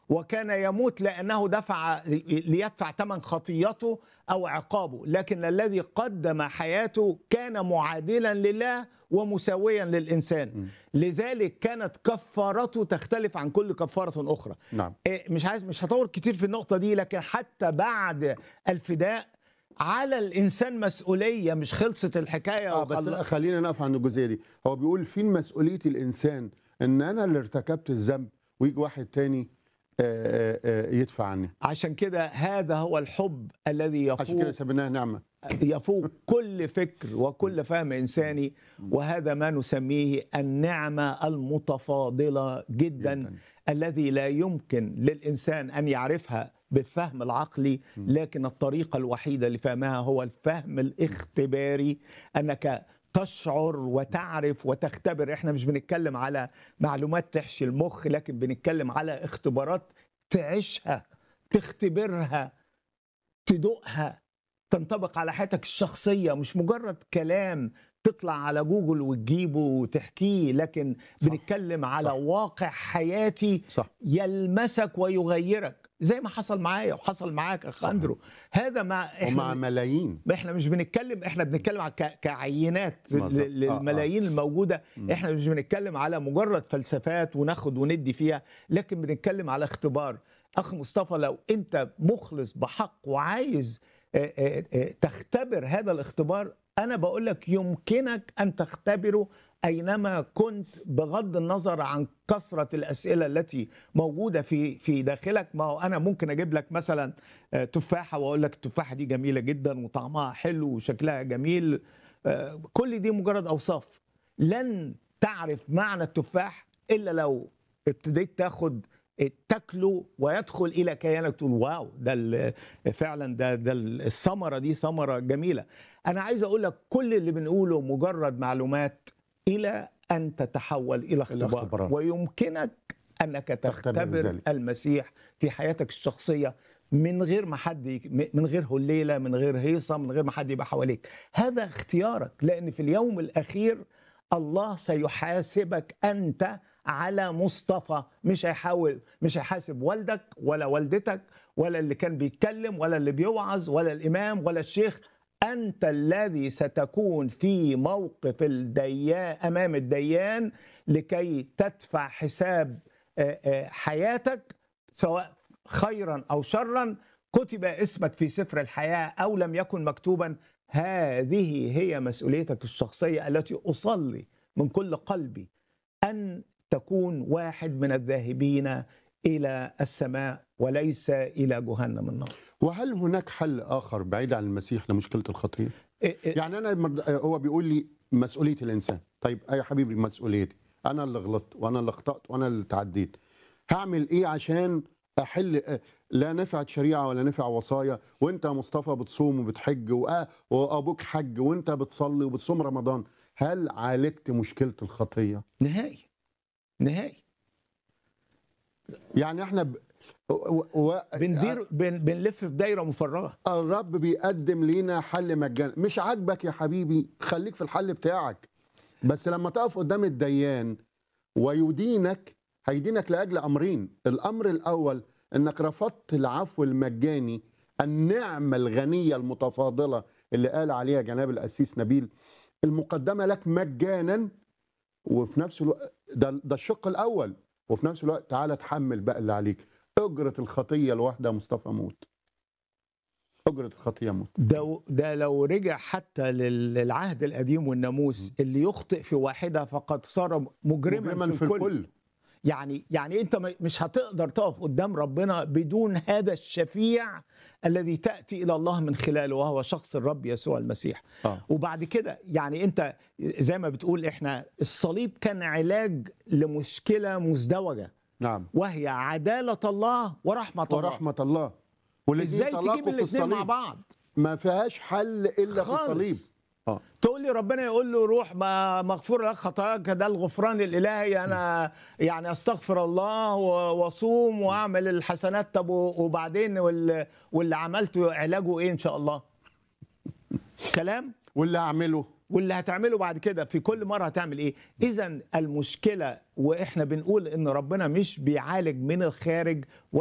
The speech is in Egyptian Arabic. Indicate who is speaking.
Speaker 1: وكان يموت لانه دفع ليدفع ثمن خطيته او عقابه لكن الذي قدم حياته كان معادلا لله ومساويا للانسان لذلك كانت كفارته تختلف عن كل كفاره اخرى
Speaker 2: نعم
Speaker 1: إيه، مش عايز مش هطول كتير في النقطه دي لكن حتى بعد الفداء على الانسان مسؤوليه مش خلصت الحكايه
Speaker 2: اه بس
Speaker 1: وخل-
Speaker 2: خلينا نقف عند الجزئيه دي هو بيقول فين مسؤوليه الانسان ان انا اللي ارتكبت الذنب ويجي واحد تاني آه، آه، آه، يدفع عني
Speaker 1: عشان كده هذا هو الحب الذي
Speaker 2: عشان كده
Speaker 1: يفوق
Speaker 2: سميناها نعمه
Speaker 1: يفوق كل فكر وكل فهم انساني وهذا ما نسميه النعمه المتفاضله جدا,
Speaker 2: جداً.
Speaker 1: الذي لا يمكن للانسان ان يعرفها بالفهم العقلي لكن الطريقه الوحيده لفهمها هو الفهم الاختباري انك تشعر وتعرف وتختبر احنا مش بنتكلم على معلومات تحشي المخ لكن بنتكلم على اختبارات تعيشها تختبرها تدوقها تنطبق على حياتك الشخصية مش مجرد كلام تطلع على جوجل وتجيبه وتحكيه لكن
Speaker 2: صح.
Speaker 1: بنتكلم على
Speaker 2: صح.
Speaker 1: واقع حياتي
Speaker 2: صح
Speaker 1: يلمسك ويغيرك زي ما حصل معايا وحصل معاك اخ
Speaker 2: صح.
Speaker 1: اندرو هذا ما
Speaker 2: ومع
Speaker 1: احنا
Speaker 2: ملايين
Speaker 1: احنا مش بنتكلم احنا بنتكلم على ك- كعينات
Speaker 2: مظبوط.
Speaker 1: ل-
Speaker 2: آه، آه.
Speaker 1: للملايين الموجوده
Speaker 2: مم.
Speaker 1: احنا مش بنتكلم على مجرد فلسفات وناخد وندي فيها لكن بنتكلم على اختبار اخ مصطفى لو انت مخلص بحق وعايز آه، آه، آه، تختبر هذا الاختبار انا بقول لك يمكنك ان تختبره اينما كنت بغض النظر عن كثره الاسئله التي موجوده في في داخلك ما هو انا ممكن اجيب لك مثلا آه، تفاحه واقول لك التفاحه دي جميله جدا وطعمها حلو وشكلها جميل آه، كل دي مجرد اوصاف لن تعرف معنى التفاح الا لو ابتديت تاخد تاكله ويدخل الى كيانك تقول واو ده ال- فعلا ده ده الثمره دي ثمره جميله انا عايز اقول لك كل اللي بنقوله مجرد معلومات الى ان تتحول الى اختبار
Speaker 2: اختبارات.
Speaker 1: ويمكنك انك
Speaker 2: تختبر
Speaker 1: تختبر
Speaker 2: ذلك.
Speaker 1: المسيح في حياتك الشخصيه من غير ما حد يك- من غير هليله من غير هيصه من غير ما حد يبقى حواليك هذا اختيارك لان في اليوم الاخير الله سيحاسبك انت على مصطفى مش هيحاول مش هيحاسب والدك ولا والدتك ولا اللي كان بيتكلم ولا اللي بيوعظ ولا الامام ولا الشيخ انت الذي ستكون في موقف الديان امام الديان لكي تدفع حساب آه، آه، حياتك سواء خيرا او شرا كتب اسمك في سفر الحياه او لم يكن مكتوبا هذه هي مسؤوليتك الشخصيه التي اصلي من كل قلبي ان تكون واحد من الذاهبين الى السماء وليس الى جهنم النار
Speaker 2: وهل هناك حل اخر بعيد عن المسيح لمشكله الخطيه
Speaker 1: إيه إيه
Speaker 2: يعني انا مرد- هو بيقول لي مسؤوليه الانسان طيب يا حبيبي مسؤوليتي انا اللي غلطت وانا اللي اخطات وانا اللي تعديت هعمل ايه عشان احل آه، لا نفعت شريعه ولا نفع وصايا وانت يا مصطفى بتصوم وبتحج وآ- وابوك حج وانت بتصلي وبتصوم رمضان هل عالجت مشكله الخطيه
Speaker 1: نهائي نهائي
Speaker 2: يعني احنا ب... و... و...
Speaker 1: بندير بن بنلف في دايره مفرغه
Speaker 2: الرب بيقدم لينا حل مجاني مش عاجبك يا حبيبي خليك في الحل بتاعك بس لما تقف قدام الديان ويدينك هيدينك لاجل امرين الامر الاول انك رفضت العفو المجاني النعمه الغنيه المتفاضله اللي قال عليها جناب القسيس نبيل المقدمه لك مجانا وفي نفس الوقت ده, ده الشق الاول وفي نفس الوقت تعالى تحمل بقى اللي عليك اجره الخطيه الواحده يا مصطفى موت اجره الخطيه موت
Speaker 1: ده ده لو رجع حتى لل- للعهد القديم والناموس اللي يخطئ في واحده فقد صار مجرما,
Speaker 2: مجرما
Speaker 1: في, الكل. يعني يعني انت م- مش هتقدر تقف قدام ربنا بدون هذا الشفيع الذي تاتي الى الله من خلاله وهو شخص الرب يسوع المسيح
Speaker 2: اه
Speaker 1: وبعد كده يعني انت زي ما بتقول احنا الصليب كان علاج لمشكله مزدوجه
Speaker 2: نعم
Speaker 1: وهي عداله الله ورحمه الله
Speaker 2: ورحمه الله والذين
Speaker 1: ازاي تجيب
Speaker 2: تلاقوا في
Speaker 1: الاثنين مع
Speaker 2: الصليب
Speaker 1: بعض
Speaker 2: ما فيهاش حل الا في الصليب
Speaker 1: خالص
Speaker 2: اه
Speaker 1: تقول لي ربنا يقول له روح ما مغفور لك خطاياك ده الغفران الالهي انا يعني استغفر الله و- واصوم واعمل الحسنات طب و- وبعدين وال- واللي عملته علاجه ايه ان شاء الله كلام
Speaker 2: واللي اعمله
Speaker 1: واللي هتعمله بعد كده في كل مره هتعمل ايه اذا المشكله واحنا بنقول ان ربنا مش بيعالج من الخارج